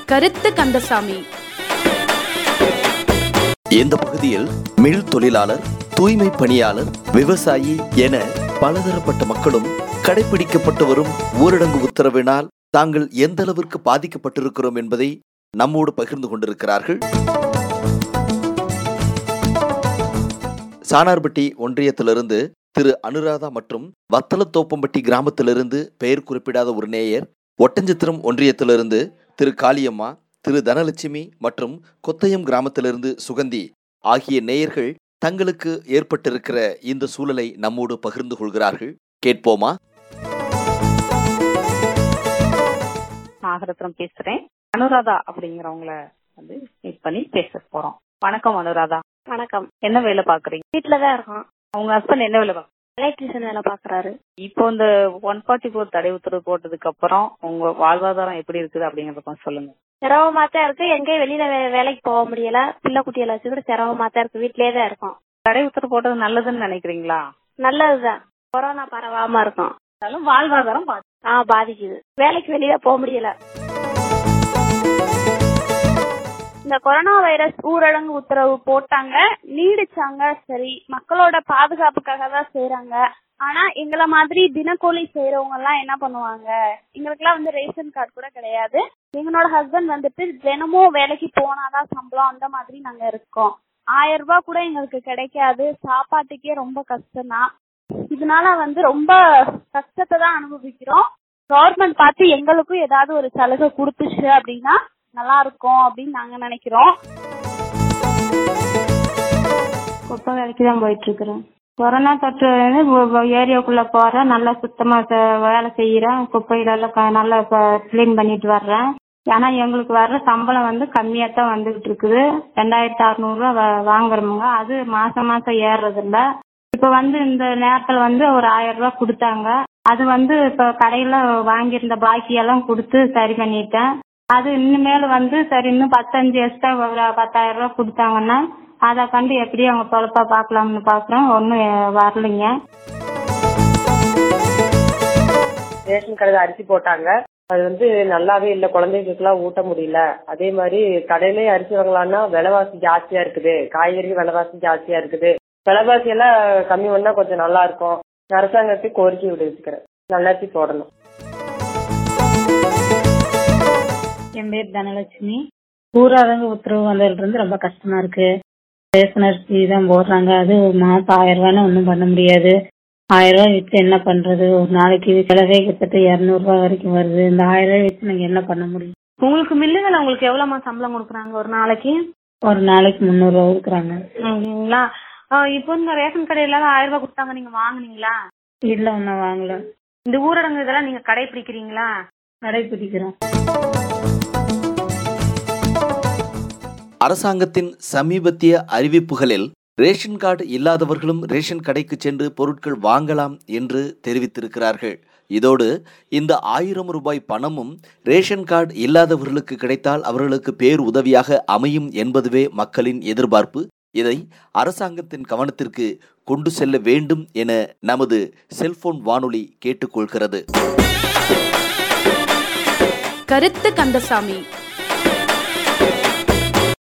கருத்து கந்தசாமி இந்த பகுதியில் மில் தொழிலாளர் தூய்மை பணியாளர் விவசாயி என பலதரப்பட்ட மக்களும் கடைபிடிக்கப்பட்டு வரும் ஊரடங்கு உத்தரவினால் தாங்கள் எந்த அளவிற்கு பாதிக்கப்பட்டிருக்கிறோம் என்பதை நம்மோடு பகிர்ந்து கொண்டிருக்கிறார்கள் சானார்பட்டி ஒன்றியத்திலிருந்து திரு அனுராதா மற்றும் வத்தலத்தோப்பம்பட்டி கிராமத்திலிருந்து பெயர் குறிப்பிடாத ஒரு நேயர் ஒட்டஞ்சத்திரம் ஒன்றியத்திலிருந்து திரு காளியம்மா திரு தனலட்சுமி மற்றும் கொத்தயம் கிராமத்திலிருந்து சுகந்தி ஆகிய நேயர்கள் தங்களுக்கு ஏற்பட்டிருக்கிற இந்த சூழலை நம்மோடு பகிர்ந்து கொள்கிறார்கள் கேட்போமா நாகரத்னம் பேசுறேன் அனுராதா அப்படிங்கிறவங்கள வந்து மீட் பண்ணி பேச போறோம் வணக்கம் அனுராதா வணக்கம் என்ன வேலை பாக்குறீங்க வீட்ல தான் இருக்கோம் உங்க ஹஸ்பண்ட் என்ன வேலை பாக்குறாங்க எலக்ட்ரிஷியன் வேலை பாக்குறாரு இப்போ இந்த ஒன் ஃபார்ட்டி ஃபோர் தடை உத்தரவு போட்டதுக்கு அப்புறம் உங்க வாழ்வாதாரம் எப்படி இருக்குது அப்படிங்கறத கொஞ்சம் சொல்லுங்க சிரமமா தான் இருக்கு எங்கேயும் வெளியில வே- வேலைக்கு போக முடியல பிள்ளை குட்டியெல்லாம் வச்சுக்கிட்டு சிரமமா தான் இருக்கு வீட்லயே தான் இருக்கோம் தடை உத்தரவு போட்டது நல்லதுன்னு நினைக்கிறீங்களா நல்லதுதான் கொரோனா பரவாம இருக்கும் இருந்தாலும் வாழ்வாதாரம் பாதி- ஆ பாதிக்குது வேலைக்கு வெளியில போக முடியல இந்த கொரோனா வைரஸ் ஊரடங்கு உத்தரவு போட்டாங்க நீடிச்சாங்க சரி மக்களோட பாதுகாப்புக்காக தான் செய்யறாங்க ஆனா எங்கள மாதிரி தினக்கூலி செய்யறவங்க எல்லாம் என்ன பண்ணுவாங்க எங்களுக்கெல்லாம் வந்து ரேஷன் கார்டு கூட கிடையாது எங்களோட ஹஸ்பண்ட் வந்துட்டு தினமும் வேலைக்கு போனாதான் சம்பளம் அந்த மாதிரி நாங்க இருக்கோம் ஆயிரம் ரூபாய் கூட எங்களுக்கு கிடைக்காது சாப்பாட்டுக்கே ரொம்ப கஷ்டம் தான் இதனால வந்து ரொம்ப கஷ்டத்தை தான் அனுபவிக்கிறோம் கவர்மெண்ட் பார்த்து எங்களுக்கும் ஏதாவது ஒரு சலுகை கொடுத்துச்சு அப்படின்னா நல்லா இருக்கும் அப்படின்னு நாங்க நினைக்கிறோம் குப்பை வேலைக்கு தான் போயிட்டு இருக்கிறேன் கொரோனா தொற்று வந்து வ- வ- ஏரியாக்குள்ள போறேன் நல்லா சுத்தமா ச- வேலை செய்யறேன் குப்பையில எல்லாம் க- நல்லா கிளீன் பண்ணிட்டு வர்றேன் ஆனா எங்களுக்கு வர்ற சம்பளம் வந்து கம்மியா தான் வந்துகிட்டு இருக்குது ரெண்டாயிரத்தி அறுநூறு ரூபா வா- வாங்குறோமுங்க அது மாசம் மாசம் ஏறுறது இல்ல இப்ப வந்து இந்த நேரத்துல வந்து ஒரு ஆயிரம் ரூபாய் கொடுத்தாங்க அது வந்து இப்ப கடையில வாங்கியிருந்த பாக்கி எல்லாம் கொடுத்து சரி பண்ணிட்டேன் அது இனிமேல் வந்து சரி இன்னும் பத்தஞ்சு எக்ஸ்ட்ரா ஒரு பத்தாயிரம் ரூபாய் கொடுத்தாங்கன்னா அதை கண்டு எப்படி அவங்க பொழப்பா பார்க்கலாம்னு பாக்குறோம் ஒன்றும் வரலைங்க ரேஷன் கடையில அரிசி போட்டாங்க அது வந்து நல்லாவே இல்ல குழந்தைங்களுக்குலாம் ஊட்ட முடியல அதே மாதிரி கடையிலயே அரிசி வாங்கலாம்னா விலைவாசி ஜாஸ்தியா இருக்குது காய்கறி விலைவாசி ஜாஸ்தியா இருக்குது விலைவாசி எல்லாம் கம்மி பண்ணா கொஞ்சம் நல்லா இருக்கும் அரசாங்கத்துக்கு கோரிக்கை விடுவிச்சுக்கிறேன் நல்ல அரிசி போடணும் என் பேர் தனலட்சுமி ஊரடங்கு உத்தரவு வந்ததுல இருந்து ரொம்ப கஷ்டமா இருக்கு ரேஷன் அரிசி தான் போடுறாங்க அது ஒரு மாசம் ஆயிரம் ரூபாய்னு ஒன்றும் பண்ண முடியாது ஆயிரம் ரூபாய் வச்சு என்ன பண்றது ஒரு நாளைக்கு செலவே கிட்டத்தட்ட இருநூறு ரூபாய் வரைக்கும் வருது இந்த ஆயிரம் ரூபாய் வச்சு நாங்க என்ன பண்ண முடியும் உங்களுக்கு மில்லுகள் உங்களுக்கு எவ்வளவுமா சம்பளம் கொடுக்குறாங்க ஒரு நாளைக்கு ஒரு நாளைக்கு முந்நூறு ரூபாய் கொடுக்குறாங்க அப்படிங்களா இப்போ இந்த ரேஷன் கடையில ஆயிரம் ரூபாய் கொடுத்தாங்க நீங்க வாங்குனீங்களா இல்ல ஒன்னும் வாங்கல இந்த ஊரடங்கு இதெல்லாம் நீங்க கடைபிடிக்கிறீங்களா கடைபிடிக்கிறோம் அரசாங்கத்தின் சமீபத்திய அறிவிப்புகளில் ரேஷன் கார்டு இல்லாதவர்களும் ரேஷன் கடைக்கு சென்று பொருட்கள் வாங்கலாம் என்று தெரிவித்திருக்கிறார்கள் இதோடு இந்த ஆயிரம் ரூபாய் பணமும் ரேஷன் கார்டு இல்லாதவர்களுக்கு கிடைத்தால் அவர்களுக்கு பேர் உதவியாக அமையும் என்பதுவே மக்களின் எதிர்பார்ப்பு இதை அரசாங்கத்தின் கவனத்திற்கு கொண்டு செல்ல வேண்டும் என நமது செல்போன் வானொலி கேட்டுக்கொள்கிறது கருத்து கந்தசாமி